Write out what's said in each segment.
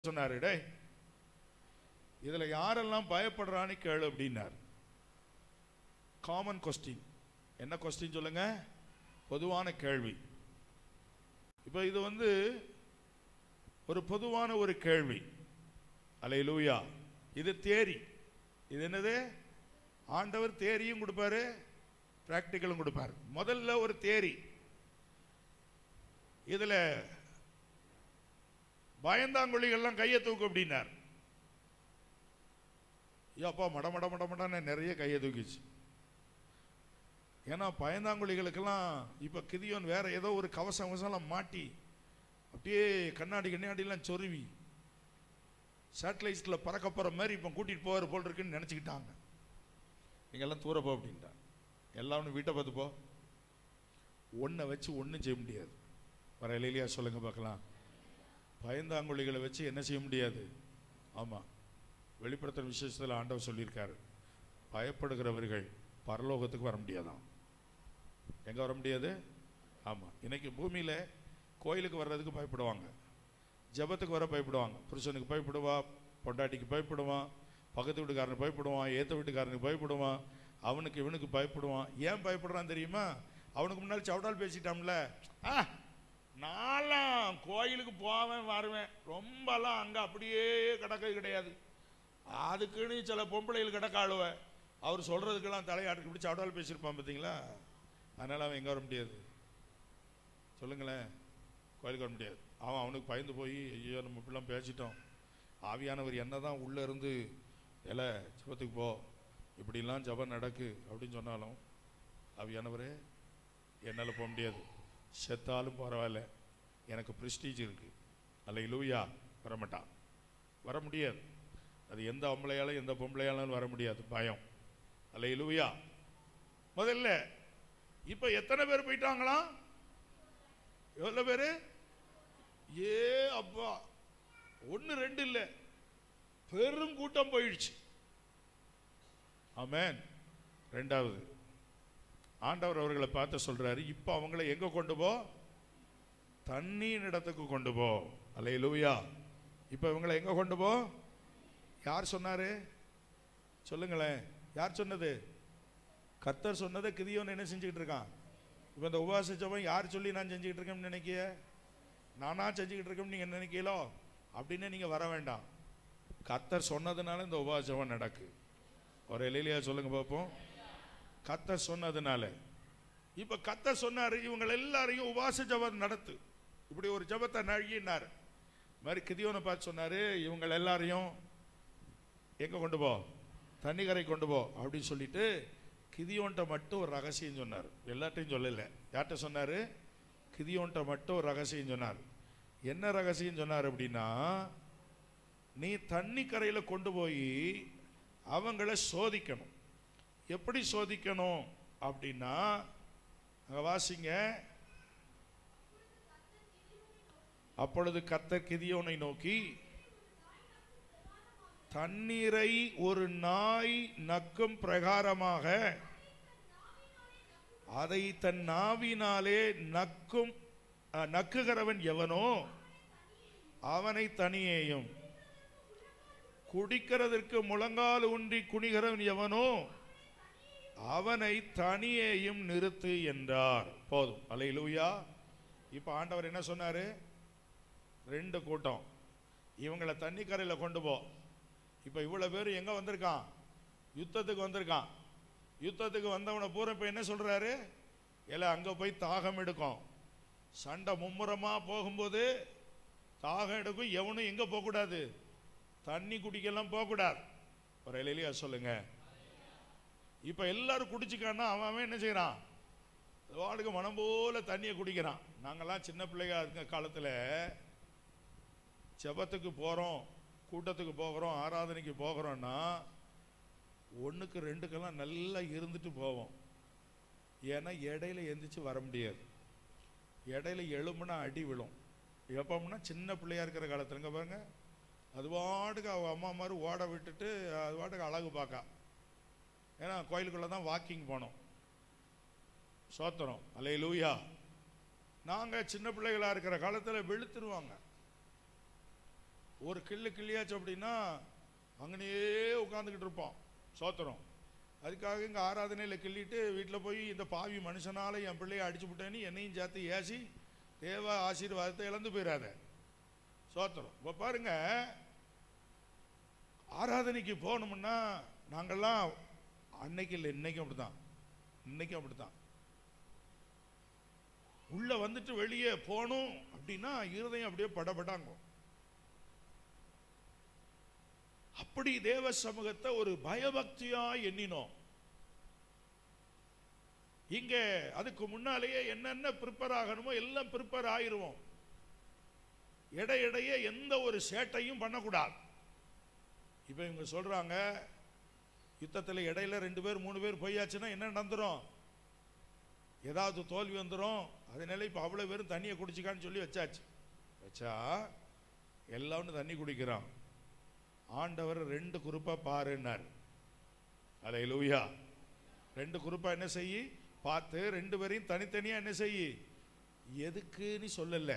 சொன்னாரு டேய் இதுல யாரெல்லாம் பயப்படுறான்னு கேளு அப்படின்னார் காமன் கொஸ்டின் என்ன கொஸ்டின் சொல்லுங்க பொதுவான கேள்வி இப்போ இது வந்து ஒரு பொதுவான ஒரு கேள்வி அலை லூயா இது தேரி இது என்னது ஆண்டவர் தேரியும் கொடுப்பாரு பிராக்டிக்கலும் கொடுப்பாரு முதல்ல ஒரு தேரி இதுல பயந்தாங்குழிகள்லாம் கையை தூக்கு அப்படின்னார் ஏப்பா மட மட மட மடன்னு நிறைய கையை தூக்கிச்சு ஏன்னா பயந்தாங்குழிகளுக்கெல்லாம் இப்போ கிதியோன் வேற ஏதோ ஒரு கவசம் கவசம்லாம் மாட்டி அப்படியே கண்ணாடி கண்ணாடிலாம் சொருவி சேட்டலைட்ஸில் பறக்க போகிற மாதிரி இப்போ கூட்டிகிட்டு போகிற போல் இருக்குன்னு நினச்சிக்கிட்டாங்க நீங்க எல்லாம் தூர போ அப்படின்ட்டான் எல்லாம் வீட்டை பார்த்து போ ஒன்றை வச்சு ஒன்றும் செய்ய முடியாது வர இல்லையா சொல்லுங்க பார்க்கலாம் பயந்தாங்குழிகளை வச்சு என்ன செய்ய முடியாது ஆமாம் வெளிப்படுத்துற விசேஷத்தில் ஆண்டவர் சொல்லியிருக்காரு பயப்படுகிறவர்கள் பரலோகத்துக்கு வர முடியாதாம் எங்கே வர முடியாது ஆமாம் இன்னைக்கு பூமியில் கோயிலுக்கு வர்றதுக்கு பயப்படுவாங்க ஜெபத்துக்கு வர பயப்படுவாங்க புருஷனுக்கு பயப்படுவா பொண்டாட்டிக்கு பயப்படுவான் பக்கத்து வீட்டுக்காரனுக்கு பயப்படுவான் ஏத்த வீட்டுக்காரனுக்கு பயப்படுவான் அவனுக்கு இவனுக்கு பயப்படுவான் ஏன் பயப்படுறான் தெரியுமா அவனுக்கு முன்னாடி சவுடால் பேசிட்டான்ல ஆ நான்லாம் கோயிலுக்கு போவேன் வருவேன் ரொம்பலாம் அங்கே அப்படியே கிடக்க கிடையாது அதுக்குன்னு சில பொம்பளைகள் கிடக்க ஆளுவ அவர் சொல்கிறதுக்கெல்லாம் தலையாட்டுக்கு இப்படி சவுடால் பேசியிருப்பான் பார்த்தீங்களா அதனால் அவன் எங்கே வர முடியாது சொல்லுங்களேன் கோயிலுக்கு வர முடியாது அவன் அவனுக்கு பயந்து போய் ஐயோ நம்ம இப்படிலாம் பேசிட்டோம் ஆவியானவர் என்ன தான் உள்ளே இருந்து எல ஜபத்துக்கு போ இப்படிலாம் ஜபம் நடக்கு அப்படின்னு சொன்னாலும் ஆவியானவரே என்னால் போக முடியாது செத்தாலும் பரவாயில்ல எனக்கு ப்ரெஸ்டீஜ் இருக்கு அல்ல லூயா வரமாட்டான் வர முடியாது அது எந்த ஆம்பளையாலும் எந்த பொம்பளையாலும் வர முடியாது பயம் அல்ல லூயா முதல்ல இப்போ எத்தனை பேர் போயிட்டாங்களாம் எவ்வளோ பேர் ஏ அப்பா ஒன்று ரெண்டு இல்லை பெருங்கூட்டம் போயிடுச்சு ஆமென் ரெண்டாவது ஆண்டவர் அவர்களை பார்த்து சொல்றாரு இப்போ அவங்கள எங்க கொண்டு போ தண்ணீர் இடத்துக்கு கொண்டு போ அல்ல லூயா இப்போ இவங்களை எங்க கொண்டு போ யார் சொன்னாரு சொல்லுங்களேன் யார் சொன்னது கர்த்தர் சொன்னதை கிதியோன் என்ன செஞ்சுக்கிட்டு இருக்கான் இப்போ இந்த உபவாச ஜெபம் யார் சொல்லி நான் செஞ்சுக்கிட்டு இருக்கேன்னு நினைக்கிய நானா செஞ்சுக்கிட்டு இருக்கேன்னு நீங்க நினைக்கலோ அப்படின்னு நீங்க வர வேண்டாம் கர்த்தர் சொன்னதுனால இந்த உபவாச ஜெபம் நடக்கு ஒரு எலிலியா சொல்லுங்க பார்ப்போம் கர்த்தர் சொன்னதுனால இப்ப கர்த்தர் சொன்னாரு இவங்க எல்லாரையும் உபவாச ஜெபம் நடத்து இப்படி ஒரு ஜெபத்தை நழுகினார் மாதிரி கிதியோனை பார்த்து சொன்னாரு இவங்க எல்லாரையும் எங்க கொண்டு போ தண்ணி கரை கொண்டு போ அப்படின்னு சொல்லிட்டு கிதியோன்ட்ட மட்டும் ஒரு ரகசியம் சொன்னார் எல்லார்ட்டையும் சொல்லல யார்கிட்ட சொன்னாரு கிதியோன்ட்ட மட்டும் ஒரு ரகசியம் சொன்னார் என்ன ரகசியம் சொன்னார் அப்படின்னா நீ தண்ணி கரையில் கொண்டு போய் அவங்கள சோதிக்கணும் எப்படி சோதிக்கணும் அப்படின்னா அங்க வாசிங்க அப்பொழுது கர்த்தர் கிதியோனை நோக்கி தண்ணீரை ஒரு நாய் நக்கும் பிரகாரமாக அதை தன் நாவினாலே நக்கும் அஹ், நக்குகிறவன் எவனோ அவனை தனியேயும் குடிக்கிறதற்கு முழங்கால் ஊன்றி குனிகிறவன் எவனோ அவனை தனியேயும் நிறுத்து என்றார் போதும் அலையிலூயா இப்போ ஆண்டவர் என்ன சொன்னாரு ரெண்டு கூட்டம் இவங்களை தண்ணி கரையில் கொண்டு போ இப்போ இவ்வளோ பேர் எங்கே வந்திருக்கான் யுத்தத்துக்கு வந்திருக்கான் யுத்தத்துக்கு வந்தவனை பூரா இப்போ என்ன சொல்கிறாரு இல்லை அங்கே போய் தாகம் எடுக்கும் சண்டை மும்முரமாக போகும்போது தாகம் எடுக்கும் எவனும் எங்கே போகக்கூடாது தண்ணி குடிக்கலாம் போகக்கூடாது ஒரு இலையிலையா சொல்லுங்க இப்போ எல்லாரும் குடிச்சுக்கான்னா அவன் அவன் என்ன செய்கிறான் வாடுக்கு மனம் போல தண்ணியை குடிக்கிறான் நாங்கெல்லாம் சின்ன பிள்ளைங்க இருக்க காலத்தில் ஜெபத்துக்கு போகிறோம் கூட்டத்துக்கு போகிறோம் ஆராதனைக்கு போகிறோன்னா ஒன்றுக்கு ரெண்டுக்கெல்லாம் நல்லா இருந்துட்டு போவோம் ஏன்னா இடையில எந்திரிச்சு வர முடியாது இடையில எழும்புனா அடி விழும் எப்போம்னா சின்ன பிள்ளையா இருக்கிற காலத்துலங்க பாருங்க அது பாட்டுக்கு அவங்க அம்மா மாதிரி ஓட விட்டுட்டு அது பாட்டுக்கு அழகு பார்க்கா ஏன்னா கோயிலுக்குள்ளே தான் வாக்கிங் போனோம் சோத்திரம் அலை லூயா நாங்கள் சின்ன பிள்ளைகளாக இருக்கிற காலத்தில் வெளுத்துருவாங்க ஒரு கிள்ளு கிள்ளியாச்சு அப்படின்னா அங்கனையே உட்காந்துக்கிட்டு இருப்போம் சோத்திரம் அதுக்காக இங்கே ஆராதனையில் கிள்ளிட்டு வீட்டில் போய் இந்த பாவி மனுஷனால என் பிள்ளைய அடிச்சு விட்டேன்னு என்னையும் சேர்த்து ஏசி தேவ ஆசீர்வாதத்தை இழந்து போயிடாத சோத்திரம் இப்போ பாருங்க ஆராதனைக்கு போகணும்னா நாங்கள்லாம் அன்னைக்கு இல்லை இன்னைக்கும் அப்படிதான் இன்னைக்கும் அப்படிதான் உள்ள வந்துட்டு வெளியே போகணும் அப்படின்னா இருதயம் அப்படியே படபடாங்கும் அப்படி தேவ சமூகத்தை ஒரு பயபக்தியா எண்ணினோம் இங்க அதுக்கு முன்னாலேயே என்னென்ன ப்ரிப்பேர் ஆகணுமோ எல்லாம் ப்ரிப்பேர் ஆயிருவோம் இடையிடையே எந்த ஒரு சேட்டையும் பண்ணக்கூடாது இப்போ இவங்க சொல்றாங்க யுத்தத்தில் இடையில ரெண்டு பேர் மூணு பேர் போயாச்சுன்னா என்ன நடந்துரும் ஏதாவது தோல்வி வந்துடும் அதனால இப்போ அவ்வளோ பேரும் தண்ணியை குடிச்சிக்கான்னு சொல்லி வச்சாச்சு வச்சா எல்லாரும் தண்ணி குடிக்கிறான் ஆண்டவர் ரெண்டு குரூப்பா பாருன்னார் அலை லூயா ரெண்டு குரூப்பா என்ன செய்யி பார்த்து ரெண்டு பேரையும் தனித்தனியா என்ன செய்யி எதுக்குன்னு சொல்லல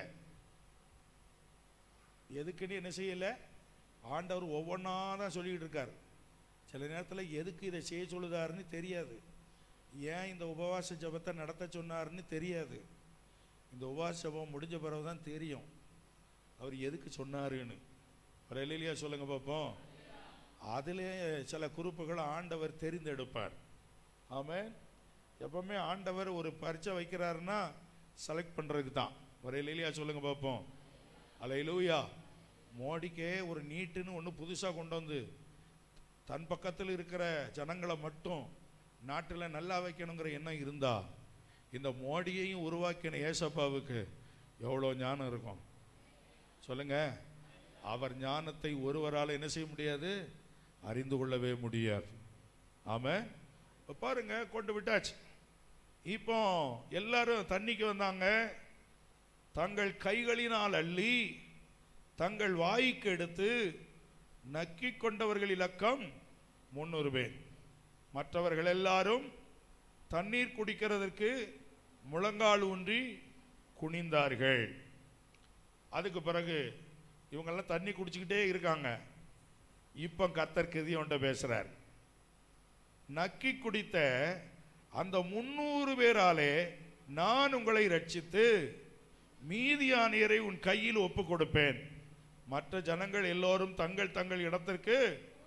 எதுக்குன்னு என்ன செய்யல ஆண்டவர் ஒவ்வொன்றா தான் சொல்லிக்கிட்டு இருக்கார் சில நேரத்தில் எதுக்கு இதை செய்ய சொல்லுதாருன்னு தெரியாது ஏன் இந்த உபவாச ஜபத்தை நடத்த சொன்னாருன்னு தெரியாது இந்த உபவாச ஜபம் முடிஞ்ச பிறகு தான் தெரியும் அவர் எதுக்கு சொன்னாருன்னு ஒரு எல்லையிலையா சொல்லுங்க பார்ப்போம் அதிலே சில குறிப்புகளை ஆண்டவர் தெரிந்தெடுப்பார் ஆமென் எப்பவுமே ஆண்டவர் ஒரு பரீட்சை வைக்கிறாருன்னா செலக்ட் பண்ணுறதுக்கு தான் ஒரு எல்லையிலையா சொல்லுங்க பார்ப்போம் அலையிலூயா மோடிக்கே ஒரு நீட்டுன்னு ஒன்று புதுசாக கொண்டு வந்து தன் பக்கத்தில் இருக்கிற ஜனங்களை மட்டும் நாட்டில் நல்லா வைக்கணுங்கிற எண்ணம் இருந்தா இந்த மோடியையும் உருவாக்கின ஏசப்பாவுக்கு எவ்வளோ ஞானம் இருக்கும் சொல்லுங்க அவர் ஞானத்தை ஒருவரால் என்ன செய்ய முடியாது அறிந்து கொள்ளவே முடியாது ஆமா இப்ப பாருங்க கொண்டு விட்டாச்சு இப்போ எல்லாரும் தண்ணிக்கு வந்தாங்க தங்கள் கைகளினால் அள்ளி தங்கள் வாய்க்கு எடுத்து நக்கி கொண்டவர்கள் இலக்கம் முன்னூறு பேர் மற்றவர்கள் எல்லாரும் தண்ணீர் குடிக்கிறதற்கு முழங்கால் ஊன்றி குனிந்தார்கள் அதுக்கு பிறகு இவங்கெல்லாம் தண்ணி குடிச்சுக்கிட்டே இருக்காங்க இப்போ கத்தர் கிதியோண்ட பேசுறார் நக்கி குடித்த அந்த முன்னூறு பேராலே நான் உங்களை ரட்சித்து மீதியானியரை உன் கையில் ஒப்பு கொடுப்பேன் மற்ற ஜனங்கள் எல்லோரும் தங்கள் தங்கள் இடத்திற்கு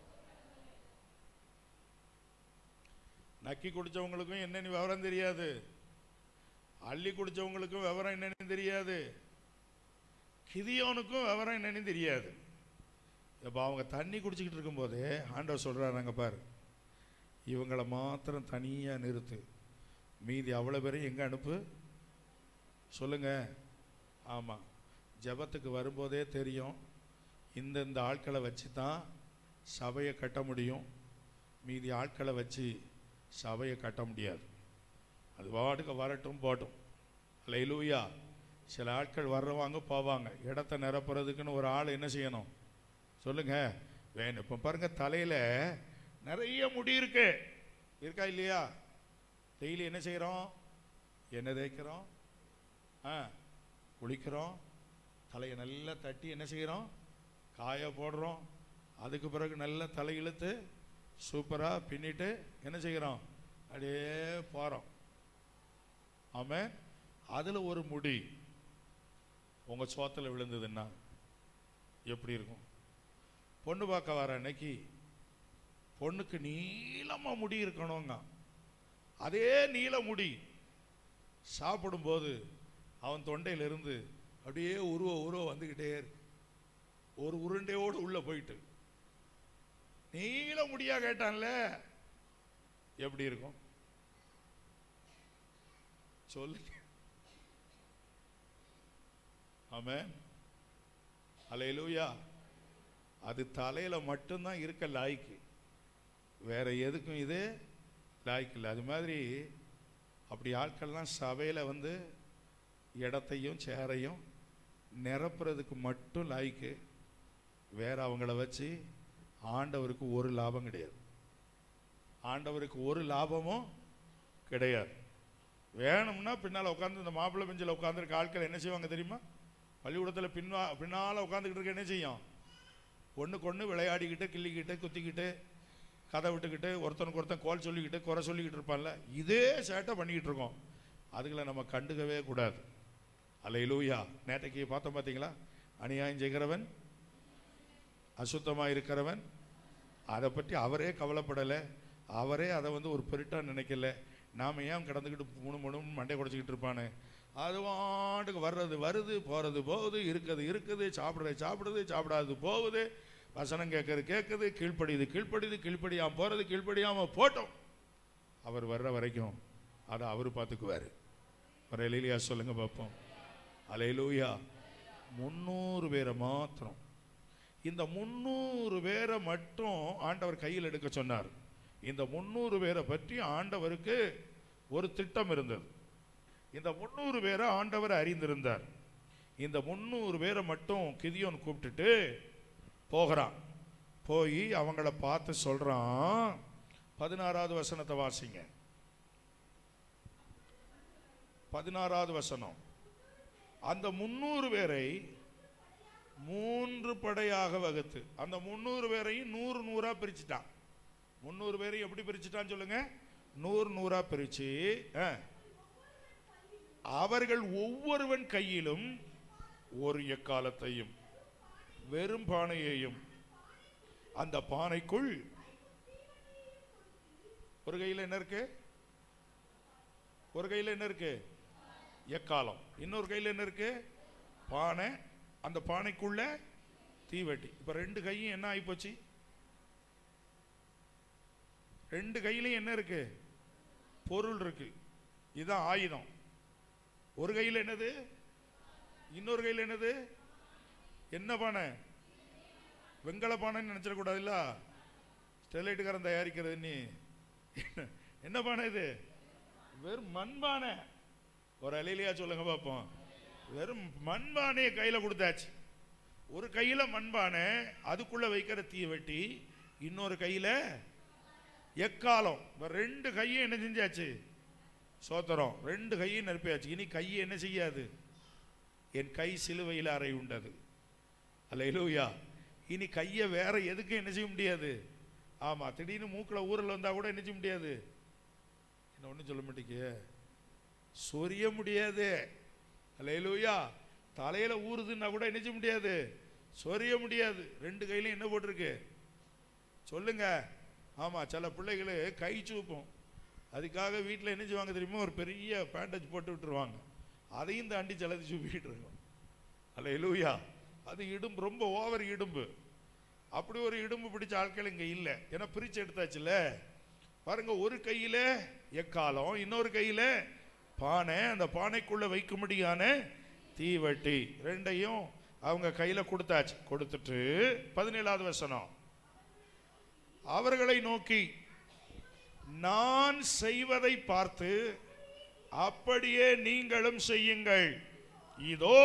நக்கி குடிச்சவங்களுக்கும் என்னன்னு விவரம் தெரியாது அள்ளி குடிச்சவங்களுக்கும் விவரம் என்னன்னு தெரியாது கிதியோனுக்கும் விவரம் என்னன்னு தெரியாது இப்போ அவங்க தண்ணி குடிச்சிக்கிட்டு இருக்கும்போது ஆண்டவர் சொல்கிறாங்க பாரு இவங்களை மாத்திரம் தனியாக நிறுத்து மீதி அவ்வளோ பேரையும் எங்கே அனுப்பு சொல்லுங்க ஆமாம் ஜெபத்துக்கு வரும்போதே தெரியும் இந்த இந்த ஆட்களை வச்சு தான் சபையை கட்ட முடியும் மீதி ஆட்களை வச்சு சபையை கட்ட முடியாது அது பாட்டுக்கு வரட்டும் போட்டும் லைலூயா சில ஆட்கள் வர்றவாங்க போவாங்க இடத்த நிரப்புறதுக்குன்னு ஒரு ஆள் என்ன செய்யணும் சொல்லுங்க வேணும் இப்போ பாருங்க தலையில நிறைய முடி இருக்கு இருக்கா இல்லையா டெய்லி என்ன செய்கிறோம் என்ன தேய்க்கிறோம் ஆ குளிக்கிறோம் தலையை நல்லா தட்டி என்ன செய்கிறோம் காய போடுறோம் அதுக்கு பிறகு நல்லா தலை இழுத்து சூப்பராக பின்னிட்டு என்ன செய்கிறோம் அப்படியே போகிறோம் ஆமாம் அதில் ஒரு முடி உங்கள் சோத்தில் விழுந்ததுன்னா எப்படி இருக்கும் பொண்ணு பார்க்க வர அன்னைக்கு பொண்ணுக்கு நீளமாக முடி இருக்கணுங்க அதே நீள முடி சாப்பிடும்போது அவன் தொண்டையிலிருந்து அப்படியே உருவ உருவ வந்துக்கிட்டே இருக்கு ஒரு உருண்டையோடு உள்ள போயிட்டு நீள முடியா கேட்டான்ல எப்படி இருக்கும் சொல்லுங்க ஆமென் அலையலூயா அது தலையில மட்டும்தான் இருக்க லாய்க்கு வேற எதுக்கும் இது லாய்க்கு இல்லை அது மாதிரி அப்படி ஆட்கள்லாம் சபையில வந்து இடத்தையும் சேரையும் நிரப்புறதுக்கு மட்டும் லாய்க்கு வேற அவங்கள வச்சு ஆண்டவருக்கு ஒரு லாபம் கிடையாது ஆண்டவருக்கு ஒரு லாபமும் கிடையாது வேணும்னா பின்னால் உட்காந்து இந்த மாப்பிள்ளை பெஞ்சில் உட்காந்துருக்க ஆட்கள் என்ன செய்வாங்க தெரியுமா பள்ளிக்கூடத்தில் பின்னா பின்னால் உட்காந்துக்கிட்டு இருக்க என்ன செய்யும் ஒன்றுக்கு ஒன்று விளையாடிக்கிட்டு கிள்ளிக்கிட்டு குத்திக்கிட்டு கதை விட்டுக்கிட்டு ஒருத்தனுக்கு ஒருத்தன் கோல் சொல்லிக்கிட்டு குறை சொல்லிக்கிட்டு இருப்பான்ல இதே சேட்டை பண்ணிக்கிட்டு இருக்கோம் அதுகளை நம்ம கண்டுக்கவே கூடாது அல்ல இலூயா நேற்றைக்கு பார்த்தோம் பார்த்தீங்களா அநியாயம் செய்கிறவன் அசுத்தமாக இருக்கிறவன் அதை பற்றி அவரே கவலைப்படலை அவரே அதை வந்து ஒரு பெருட்டாக நினைக்கல நாம் ஏன் கிடந்துக்கிட்டு மூணு மூணு மண்டை குடைச்சிக்கிட்டு இருப்பானு அது வாட்டுக்கு வர்றது வருது போகிறது போகுது இருக்குது இருக்குது சாப்பிட்றது சாப்பிடுது சாப்பிடாது போகுது வசனம் கேட்கறது கேட்குது கீழ்ப்படியுது கீழ்ப்படியுது கீழ்ப்படியாமல் போகிறது கீழ்ப்படியாமல் போட்டோம் அவர் வர்ற வரைக்கும் அதை அவர் பார்த்துக்குவார் வர எலிலியா சொல்லுங்க பார்ப்போம் அலையிலூயா முந்நூறு பேரை மாத்திரம் இந்த முந்நூறு பேரை மட்டும் ஆண்டவர் கையில் எடுக்க சொன்னார் இந்த முந்நூறு பேரை பற்றி ஆண்டவருக்கு ஒரு திட்டம் இருந்தது இந்த முந்நூறு பேரை ஆண்டவர் அறிந்திருந்தார் இந்த முந்நூறு பேரை மட்டும் கிதியோன் கூப்பிட்டுட்டு போகிறான் போய் அவங்கள பார்த்து சொல்றான் பதினாறாவது வசனத்தை வாசிங்க பதினாறாவது வசனம் அந்த முந்நூறு பேரை மூன்று படையாக வகுத்து அந்த முந்நூறு பேரையும் நூறு நூறா பிரிச்சுட்டான் முந்நூறு பேரையும் எப்படி பிரிச்சுட்டான்னு சொல்லுங்க நூறு நூறா பிரிச்சு ஆ, அவர்கள் ஒவ்வொருவன் கையிலும் ஒரு எக்காலத்தையும் வெறும் பானையையும் அந்த பானைக்குள் ஒரு கையில் என்ன இருக்கு ஒரு கையில் என்ன இருக்கு எக்காலம் இன்னொரு கையில் என்ன இருக்கு பானை அந்த பானைக்குள்ள தீவெட்டி இப்ப ரெண்டு கையும் என்ன ஆயிப்போச்சு ரெண்டு கையிலையும் என்ன இருக்கு பொருள் இருக்கு இதுதான் ஆயுதம் ஒரு கையில் என்னது இன்னொரு கையில் என்னது என்ன பானை வெங்கல பானைன்னு நினைச்சிடக்கூடாதுல்ல ஸ்டெர்லைட்டுக்காரன் தயாரிக்கிறது நீ என்ன- என்ன பானை இது வெறும் மண்பானை ஒரு அலையிலையா சொல்லுங்க பார்ப்போம் வெறும் மண்பானையை கையில் கொடுத்தாச்சு ஒரு கையில் மண்பானை அதுக்குள்ள வைக்கிற தீ வெட்டி இன்னொரு கையில் எக்காலம் இப்ப ரெண்டு கையும் என்ன செஞ்சாச்சு சோத்திரம் ரெண்டு கையும் நெருப்பியாச்சு இனி கையை என்ன செய்யாது என் கை சிலுவையில் அறை உண்டது அல்ல இனி கையை வேற எதுக்கு என்ன செய்ய முடியாது ஆமா திடீர்னு மூக்கில் ஊரில் வந்தா கூட என்ன செய்ய முடியாது என்ன ஒன்றும் சொல்ல மாட்டேங்க சொரிய முடியாது அல்லையிலூயா தலையில ஊறுதுன்னா கூட என்ன செய்ய முடியாது சொரிய முடியாது ரெண்டு கையிலும் என்ன போட்டிருக்கு சொல்லுங்க ஆமா சில பிள்ளைகள் கை சூப்போம் அதுக்காக வீட்டில் என்ன செய்வாங்க தெரியுமா ஒரு பெரிய பேண்டேஜ் போட்டு விட்டுருவாங்க அதையும் தாண்டி சிலது சூப்பிக்கிட்டு இருக்கோம் அல்ல இலூயா அது இடும்பு ரொம்ப ஓவர் இடும்பு அப்படி ஒரு இடும்பு பிடிச்ச ஆட்கள் இங்க இல்லை ஏன்னா பிரிச்சு எடுத்தாச்சுல பாருங்க ஒரு கையில எக்காலம் இன்னொரு கையில பானை அந்த பானைக்குள்ள வைக்கும்படியான தீவட்டி ரெண்டையும் அவங்க கையில கொடுத்தாச்சு கொடுத்துட்டு பதினேழாவது வசனம் அவர்களை நோக்கி நான் செய்வதை பார்த்து அப்படியே நீங்களும் செய்யுங்கள் இதோ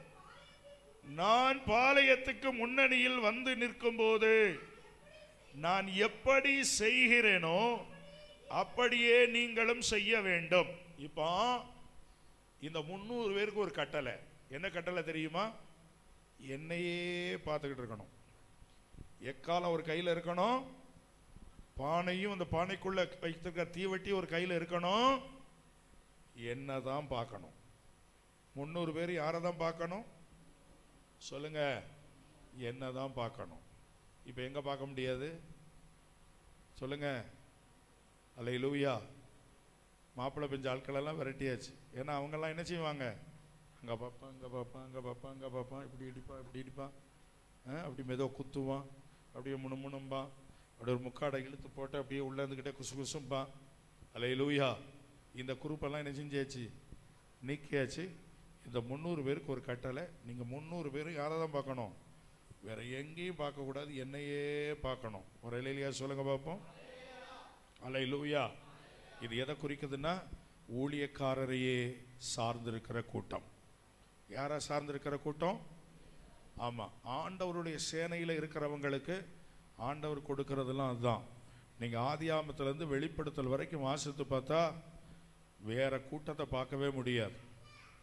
நான் பாளையத்துக்கு முன்னணியில் வந்து நிற்கும்போது நான் எப்படி செய்கிறேனோ அப்படியே நீங்களும் செய்ய வேண்டும் இப்போ இந்த முந்நூறு பேருக்கு ஒரு கட்டளை என்ன கட்டளை தெரியுமா என்னையே பார்த்துக்கிட்டு இருக்கணும் எக்காலம் ஒரு கையில் இருக்கணும் பானையும் அந்த பானைக்குள்ள வைத்திருக்க தீவட்டி ஒரு கையில் இருக்கணும் என்ன தான் பார்க்கணும் முந்நூறு பேர் யாரை தான் பார்க்கணும் சொல்லுங்க என்ன தான் பார்க்கணும் இப்போ எங்க பார்க்க முடியாது சொல்லுங்க அல்ல லூயா மாப்பிள்ளை பெஞ்ச ஆட்களெல்லாம் விரட்டியாச்சு ஏன்னா அவங்கெல்லாம் என்ன செய்வாங்க அங்கே பார்ப்பான் அங்கே பார்ப்பான் அங்கே பார்ப்பான் அங்கே பார்ப்பான் இப்படி இடிப்பான் இப்படி இடிப்பான் ஆ, அப்படி மெதுவா குத்துவான் அப்படியே முணுமுணும்பான் அப்படியே ஒரு முக்காடை இழுத்து போட்டு அப்படியே உள்ள இருந்துக்கிட்டே குசு குசும்பான் அல்ல லூயா இந்த குரூப்பெல்லாம் என்ன செஞ்சாச்சு நீக்கியாச்சு இந்த முந்நூறு பேருக்கு ஒரு கட்டளை நீங்கள் முந்நூறு பேரும் யாரை தான் பார்க்கணும் வேற எங்கேயும் பார்க்கக்கூடாது என்னையே பார்க்கணும் ஒரு இலையிலையா சொல்லுங்க பார்ப்போம் அலை லூயா இது எதை குறிக்குதுன்னா ஊழியக்காரரையே சார்ந்திருக்கிற கூட்டம் யாரை சார்ந்திருக்கிற கூட்டம் ஆமா ஆண்டவருடைய சேனையில் இருக்கிறவங்களுக்கு ஆண்டவர் கொடுக்கறதெல்லாம் அதுதான் நீங்க ஆதியாமத்திலேருந்து வெளிப்படுத்தல் வரைக்கும் வாசித்து பார்த்தா வேற கூட்டத்தை பார்க்கவே முடியாது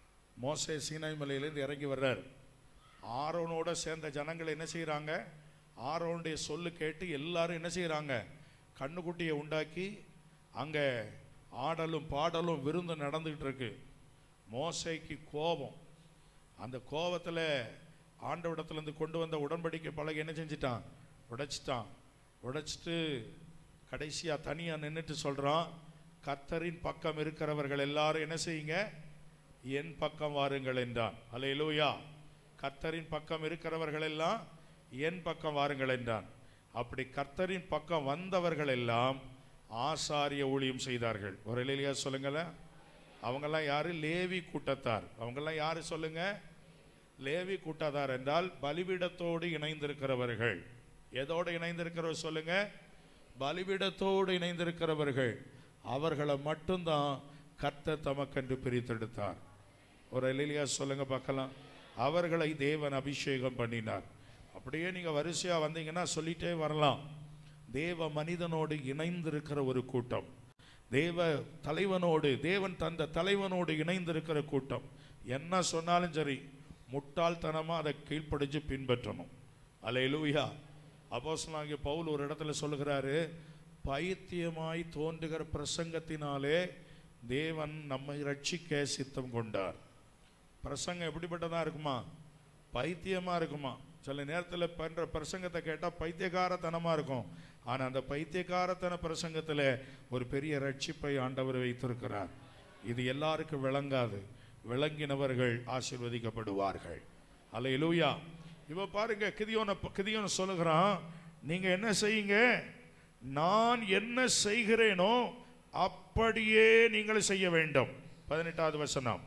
மோசே சீனாய் மலையிலேருந்து இறங்கி வர்றார் ஆரோனோட சேர்ந்த ஜனங்கள் என்ன செய்கிறாங்க ஆரோனுடைய சொல்லு கேட்டு எல்லாரும் என்ன செய்கிறாங்க கண்ணுக்குட்டியை உண்டாக்கி அங்கே ஆடலும் பாடலும் விருந்து நடந்துகிட்டு இருக்கு மோசைக்கு கோபம் அந்த கோபத்தில் ஆண்டவிடத்துலேருந்து கொண்டு வந்த உடன்படிக்கை பலகை என்ன செஞ்சிட்டான் உடைச்சிட்டான் உடைச்சிட்டு கடைசியாக தனியாக நின்றுட்டு சொல்கிறான் கர்த்தரின் பக்கம் இருக்கிறவர்கள் எல்லாரும் என்ன செய்யுங்க என் பக்கம் வாருங்கள் என்றான் அல்லேலூயா கர்த்தரின் பக்கம் இருக்கிறவர்கள் எல்லாம் என் பக்கம் வாருங்கள் என்றான் அப்படி கர்த்தரின் பக்கம் வந்தவர்கள் எல்லாம் ஆசாரிய ஊழியம் செய்தார்கள் ஒரு இல்லையா சொல்லுங்களேன் அவங்கெல்லாம் யாரு லேவி கூட்டத்தார் அவங்கெல்லாம் யாரு சொல்லுங்க லேவி கூட்டத்தார் என்றால் பலிபீடத்தோடு இணைந்திருக்கிறவர்கள் எதோடு இணைந்திருக்கிறவர் சொல்லுங்க பலிபீடத்தோடு இணைந்திருக்கிறவர்கள் அவர்களை மட்டும்தான் கர்த்தர் தமக்கென்று பிரித்தெடுத்தார் ஒரு எலிலியா சொல்லுங்க பார்க்கலாம் அவர்களை தேவன் அபிஷேகம் பண்ணினார் அப்படியே நீங்க வரிசையா வந்தீங்கன்னா சொல்லிட்டே வரலாம் தேவ மனிதனோடு இணைந்திருக்கிற ஒரு கூட்டம் தேவ தலைவனோடு தேவன் தந்த தலைவனோடு இணைந்திருக்கிற கூட்டம் என்ன சொன்னாலும் சரி முட்டாள்தனமா அதை கீழ்ப்படிஞ்சு பின்பற்றணும் அல்லேலூயா அப்போஸ்தலனாகிய பவுல் ஒரு இடத்துல சொல்லுகிறாரு பைத்தியமாய் தோன்றுகிற பிரசங்கத்தினாலே தேவன் நம்மை ரட்சிக்க சித்தம் கொண்டார் பிரசங்கம் எப்படிப்பட்டதா இருக்குமா பைத்தியமா இருக்குமா சில நேரத்தில் பண்ற பிரசங்கத்தை கேட்டால் பைத்தியக்காரத்தனமா இருக்கும் ஆனா அந்த பைத்தியக்காரத்தன பிரசங்கத்தில் ஒரு பெரிய ரட்சிப்பை ஆண்டவர் வைத்திருக்கிறார் இது எல்லாருக்கும் விளங்காது விளங்கினவர்கள் ஆசீர்வதிக்கப்படுவார்கள் அல்ல இலூயா இவ பாருங்க கிதியோன கிதியோன சொல்லுகிறான் நீங்க என்ன செய்யுங்க நான் என்ன செய்கிறேனோ அப்படியே நீங்கள் செய்ய வேண்டும் பதினெட்டாவது வசனம்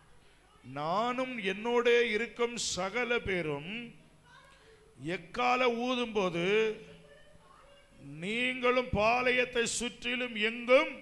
நானும் என்னோட இருக்கும் சகல பேரும் எக்கால ஊதும்போது நீங்களும் பாளையத்தை சுற்றிலும் எங்கும்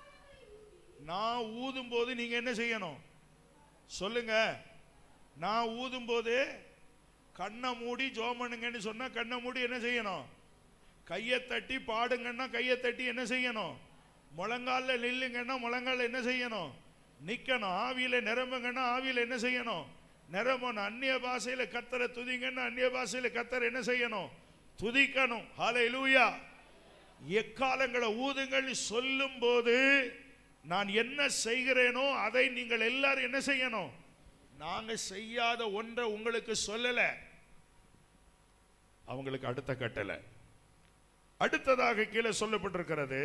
நான் ஊதும்போது நீங்க என்ன செய்யணும் சொல்லுங்க நான் ஊதும்போது கண்ணை மூடி ஜோம் பண்ணுங்கன்னு சொன்னா கண்ணை மூடி என்ன செய்யணும் கையை தட்டி பாடுங்கன்னா கையை தட்டி என்ன செய்யணும் முழங்கால நில்லுங்கன்னா முழங்கால என்ன செய்யணும் நிக்கணும் ஆவியில நிரம்புங்கன்னா ஆவியில என்ன செய்யணும் நிரம்பணும் அந்நிய பாஷையில கத்தரை துதிங்கன்னா அந்நிய பாஷையில கத்தரை என்ன செய்யணும் துதிக்கணும் ஹalleluya எக்காலங்களை ஊதுங்கள் சொல்லும் போது நான் என்ன செய்கிறேனோ அதை நீங்கள் எல்லாரும் என்ன செய்யணும் நாங்க செய்யாத ஒன்றை உங்களுக்கு சொல்லல அவங்களுக்கு அடுத்த கட்டளை அடுத்ததாக கீழே சொல்லப்பட்டிருக்கிறது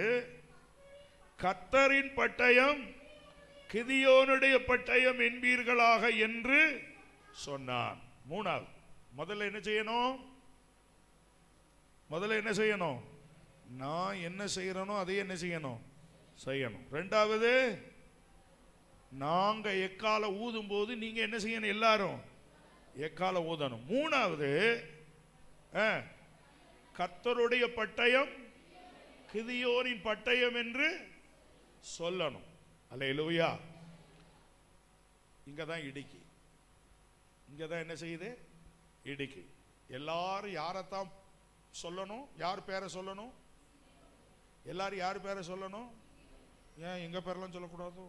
கத்தரின் பட்டயம் கிதியோனுடைய பட்டயம் என்பீர்களாக என்று சொன்னான் மூணாவது முதல்ல என்ன செய்யணும் முதல்ல என்ன செய்யணும் நான் என்ன செய்யறேனோ அதை என்ன செய்யணும் செய்யணும் ரெண்டாவது நாங்க எக்கால ஊதும் போது நீங்க என்ன செய்யணும் எல்லாரும் எக்கால ஊதணும் மூணாவது ஆ, கர்த்தருடைய பட்டயம் கிதியோனின் பட்டயம் என்று சொல்லணும் அல்லேலூயா இங்க தான் இடிக்கி இங்க தான் என்ன செய்யுது இடிக்கி எல்லாரும் யாரைத்தான் சொல்லணும் யார் பேரை சொல்லணும் எல்லாரும் யார் பேரை சொல்லணும் ஏன் எங்க பேரெல்லாம் சொல்லக்கூடாதோ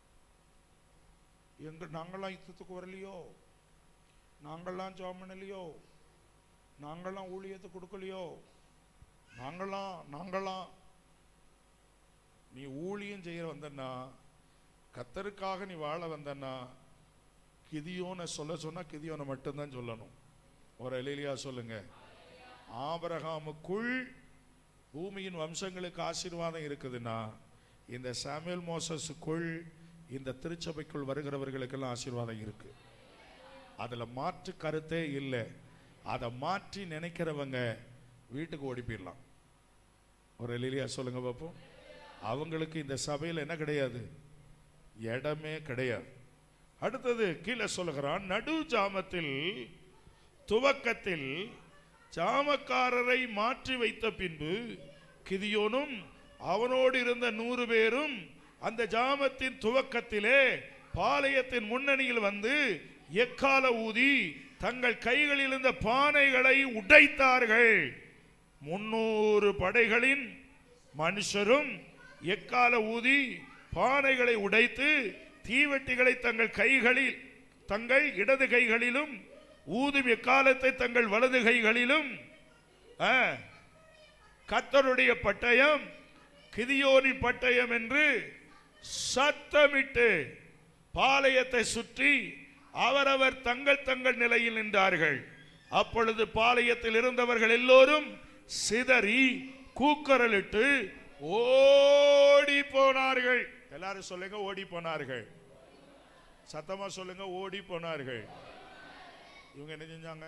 எங்க நாங்களாம் யுத்தத்துக்கு வரலையோ நாங்களாம் ஜாம் பண்ணலையோ நாங்களாம் ஊழியத்தை கொடுக்கலையோ நாங்களாம் நாங்களாம் நீ ஊழியம் செய்ய வந்தன்னா கத்தருக்காக நீ வாழ வந்தன்னா கிதியோனை சொல்ல சொன்னா கிதியோனை மட்டும்தான் சொல்லணும் ஒரு எலிலியா சொல்லுங்க ஆபரகாமுக்குள் பூமியின் வம்சங்களுக்கு ஆசீர்வாதம் இருக்குதுன்னா இந்த சாமுவேல் மோசஸுக்குள் இந்த திருச்சபைக்குள் வருகிறவர்களுக்கெல்லாம் ஆசீர்வாதம் இருக்கு அதுல மாற்று கருத்தே இல்லை அதை மாற்றி நினைக்கிறவங்க வீட்டுக்கு ஓடி போயிடலாம் ஒரு எலிலியா சொல்லுங்க பார்ப்போம் அவங்களுக்கு இந்த சபையில் என்ன கிடையாது இடமே கிடையாது அடுத்தது கீழே சொல்லுகிறான் நடு ஜாமத்தில் துவக்கத்தில் ஜாமக்காரரை மாற்றி வைத்த பின்பு கிதியோனும் அவனோடு இருந்த நூறு பேரும் அந்த ஜாமத்தின் துவக்கத்திலே பாளையத்தின் முன்னணியில் வந்து எக்கால ஊதி தங்கள் கைகளில் இருந்த பானைகளை உடைத்தார்கள் முன்னூறு படைகளின் மனுஷரும் எக்கால ஊதி பானைகளை உடைத்து தீவெட்டிகளை தங்கள் கைகளில் தங்கள் இடது கைகளிலும் ஊதும் எக்காலத்தை தங்கள் வலது கைகளிலும் ஆ, கர்த்தருடைய பட்டயம் கிதியோனின் பட்டயம் என்று சத்தமிட்டு பாளையத்தை சுற்றி அவரவர் தங்கள் தங்கள் நிலையில் நின்றார்கள் அப்பொழுது பாளையத்தில் இருந்தவர்கள் எல்லோரும் சிதறி கூக்குரலிட்டு ஓடி போனார்கள் எல்லாரும் சொல்லுங்க ஓடி போனார்கள் சத்தமா சொல்லுங்க ஓடி போனார்கள் இவங்க என்ன செஞ்சாங்க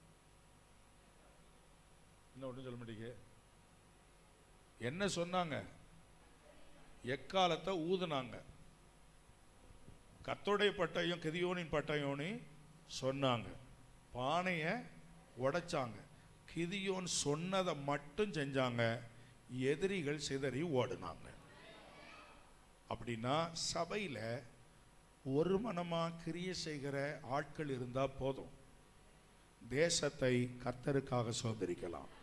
என்ன ஒன்றும் சொல்ல மாட்டீங்க என்ன சொன்னாங்க எக்காலத்தை ஊதுனாங்க கத்தோடைய பட்டயம் கிதியோனின் பட்டயோனி சொன்னாங்க பானையை உடைச்சாங்க கிதியோன் சொன்னதை மட்டும் செஞ்சாங்க எதிரிகள் சிதறி ஓடுனாங்க அப்படின்னா சபையில் ஒரு மனமா கிரிய செய்கிற ஆட்கள் இருந்தா போதும் தேசத்தை கர்த்தருக்காக சுதந்திரிக்கலாம்